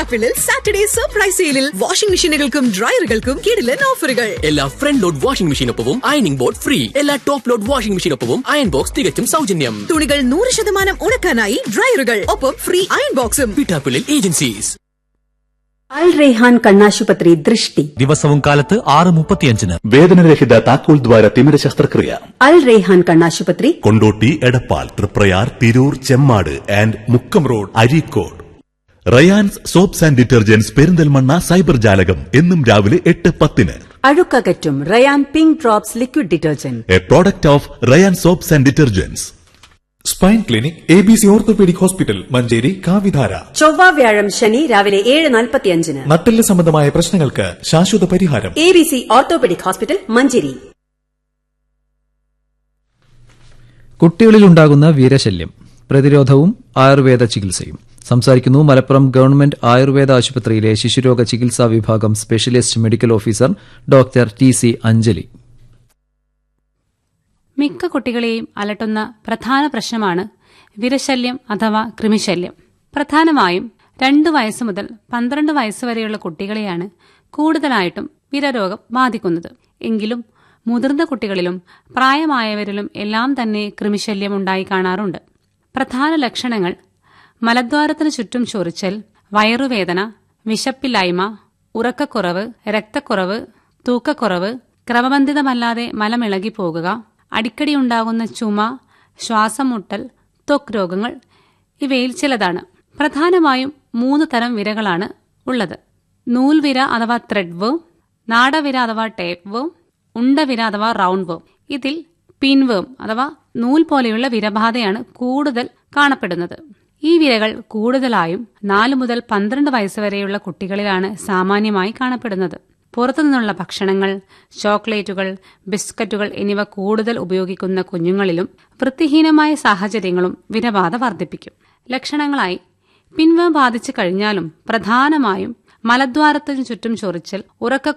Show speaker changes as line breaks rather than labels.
പിറ്റാപ്പിളിൽ Saturday surprise സെയിലിൽ washing മെഷീനുകൾക്കും ഡ്രയറുകൾക്കും കിടിലൻ ഓഫറുകൾ
എല്ലാ ഫ്രണ്ട് ലോഡ് വാഷിംഗ് മെഷീനൊപ്പവും അയണിംഗ് ബോർഡ് ഫ്രീ എല്ലാ ടോപ്പ് ലോഡ് വാഷിംഗ് മെഷീനൊപ്പവും അയൺ ബോക്സ് തികച്ചും സൗജന്യം
തുണികൾ നൂറ് ശതമാനം ഉണക്കാനായി ഡ്രയറുകൾ ഒപ്പം ഫ്രീ അയൺ ബോക്സും
പിട്ടാപ്പിളിൽ ഏജൻസീസ്
അൽ റെയ്ഹാൻ കണ്ണാശുപത്രി ദൃഷ്ടി
ദിവസവും കാലത്ത് ആറ് മുപ്പത്തിയഞ്ചിന്
വേദനരഹിത താക്കോൽ ദ്വാര തിമിര ശസ്ത്രക്രിയ
അൽ റെയ്ഹാൻ കണ്ണാശുപത്രി
Kondotty Edappal Triprayar Tirur Chemmad and Mukkam road Areekode Rayans soaps and detergents Perinthalmanna cyber ജാലകം എന്നും രാവിലെ എട്ട് പത്തിന്
അഴുക്കകറ്റും Rayan pink drops liquid detergent
a product of Rayan soaps and detergents
spine clinic A B C orthopaedic hospital Manjeri കാവിധാര
ചൊവ്വ വ്യാഴം ശനി രാവിലെ ഏഴ് നാൽപ്പത്തിയഞ്ചിന്
നട്ടെല്ല് സംബന്ധമായ പ്രശ്നങ്ങൾക്ക് ശാശ്വത പരിഹാരം
A B C orthopaedic hospital Manjeri
കുട്ടികളിലുണ്ടാകുന്ന വീരശല്യം പ്രതിരോധവും ആയുർവേദ ചികിത്സയും സംസാരിക്കുന്നു മലപ്പുറം ഗവൺമെന്റ് ആയുർവേദ ആശുപത്രിയിലെ ശിശുരോഗ ചികിത്സാ വിഭാഗം specialist medical officer doctor T C Anjali
മിക്ക കുട്ടികളെയും അലട്ടുന്ന പ്രധാന പ്രശ്നമാണ് വിരശല്യം അഥവാ കൃമിശല്യം പ്രധാനമായും രണ്ടു വയസ്സ് മുതൽ പന്ത്രണ്ട് വയസ്സ് വരെയുള്ള കുട്ടികളെയാണ് കൂടുതലായിട്ടും വിരരോഗം ബാധിക്കുന്നത് എങ്കിലും മുതിർന്ന കുട്ടികളിലും പ്രായമായവരിലും എല്ലാം തന്നെ കൃമിശല്യം ഉണ്ടായി കാണാറുണ്ട് പ്രധാന ലക്ഷണങ്ങൾ മലദ്വാരത്തിന് ചുറ്റും ചൊറിച്ചൽ വയറുവേദന വിശപ്പില്ലായ്മ ഉറക്കക്കുറവ് രക്തക്കുറവ് തൂക്കക്കുറവ് ക്രമബന്ധിതമല്ലാതെ മലമിളകി പോകുക അടിക്കടി ഉണ്ടാകുന്ന ചുമ ശ്വാസം മുട്ടൽ ത്വക്ക് രോഗങ്ങൾ ഇവയിൽ ചിലതാണ് പ്രധാനമായും മൂന്ന് തരം വിരകളാണ് ഉള്ളത് നൂൽവിര അഥവാ ത്രെഡ് വേം നാടവിര അഥവാ ടേപ്പ് വേം ഉണ്ടവിര അഥവാ റൗണ്ട് വേം ഇതിൽ പിൻവേം അഥവാ നൂൽ പോലെയുള്ള വിരബാധയാണ് കൂടുതൽ കാണപ്പെടുന്നത് ഈ വിരകൾ കൂടുതലായും നാല് മുതൽ പന്ത്രണ്ട് വയസ്സ് വരെയുള്ള കുട്ടികളിലാണ് സാമാന്യമായി കാണപ്പെടുന്നത് പുറത്തുനിന്നുള്ള ഭക്ഷണങ്ങൾ ചോക്ലേറ്റുകൾ ബിസ്ക്കറ്റുകൾ എന്നിവ കൂടുതൽ ഉപയോഗിക്കുന്ന കുഞ്ഞുങ്ങളിലും വൃത്തിഹീനമായ സാഹചര്യങ്ങളും വിരബാധ വർദ്ധിപ്പിക്കും ലക്ഷണങ്ങളായി പിൻവ ബാധിച്ചു കഴിഞ്ഞാലും പ്രധാനമായും മലദ്വാരത്തിനു ചുറ്റും ചൊറിച്ചൽ ഉറക്ക